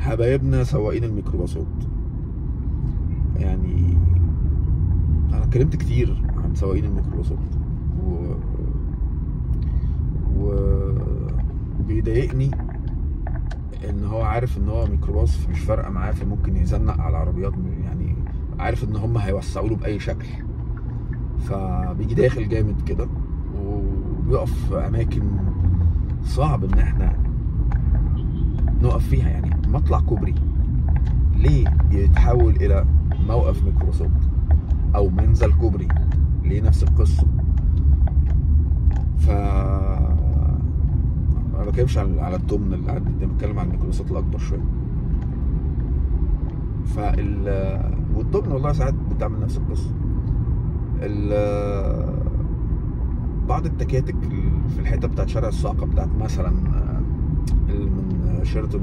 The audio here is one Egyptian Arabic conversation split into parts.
حبايبنا سواقين الميكروباصات يعني انا اتكلمت كتير عن سواقين الميكروباصات و... و... بيضايقني ان هو عارف ان هو ميكروباص مش فارقه معاه فممكن يزنق على العربيات يعني عارف ان هم هيوسعوا له باي شكل فبيجي داخل جامد كده وبيقف في اماكن صعب ان احنا نقف فيها يعني مطلع كوبري ليه يتحول الى موقف ميكروباصات او منزل كوبري ليه نفس القصه ف ما بتكلمش على على الضمن اللي عندي ده بتكلم على الميكروباصات الاكبر شويه فال والضمن والله ساعات بتعمل نفس القصه ال بعض التكاتك في الحته بتاعت شارع الصاقه بتاعت مثلا من شيراتون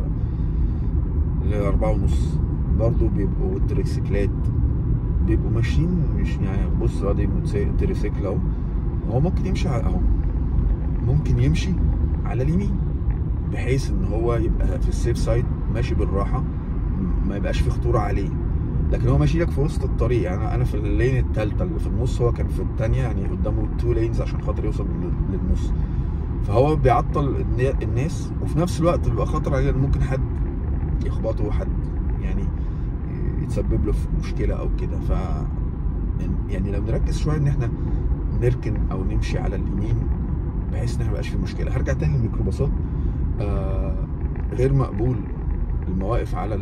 ل أربعة ونص برضه بيبقوا التريسيكلات بيبقوا ماشيين مش يعني بص ادي تريسيكل اهو هو ممكن يمشي اهو ممكن يمشي على اليمين بحيث ان هو يبقى في السيف سايد ماشي بالراحه ما يبقاش في خطوره عليه لكن هو ماشي لك في وسط الطريق يعني انا في اللين الثالثه اللي في النص هو كان في الثانيه يعني قدامه تو لينز عشان خاطر يوصل للنص فهو بيعطل الناس وفي نفس الوقت بيبقى خطر عليه ان ممكن حد يخبطه حد يعني يتسبب له في مشكله او كده ف يعني لو نركز شويه ان احنا نركن او نمشي على اليمين بحيث ان احنا ميبقاش في مشكله هرجع تاني للميكروباصات آه غير مقبول المواقف على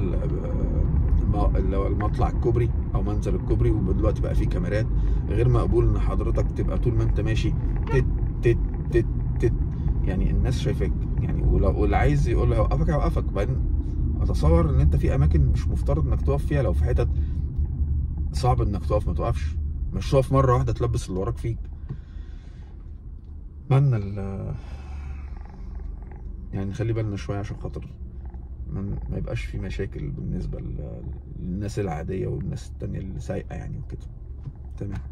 المطلع الكوبري او منزل الكوبري ودلوقتي بقى فيه كاميرات غير مقبول ان حضرتك تبقى طول ما انت ماشي تت تت تت تت يعني الناس شايفاك يعني ولو واللي عايز يقول له هيوقفك هيوقفك بعدين اتصور ان انت في اماكن مش مفترض انك تقف فيها لو في حتت صعب انك تقف ما توقفش مش تقف مره واحده تلبس اللي وراك فيك اتمنى يعني نخلي بالنا شويه عشان خاطر ما يبقاش في مشاكل بالنسبه للناس العاديه والناس التانية اللي سايقه يعني وكده تمام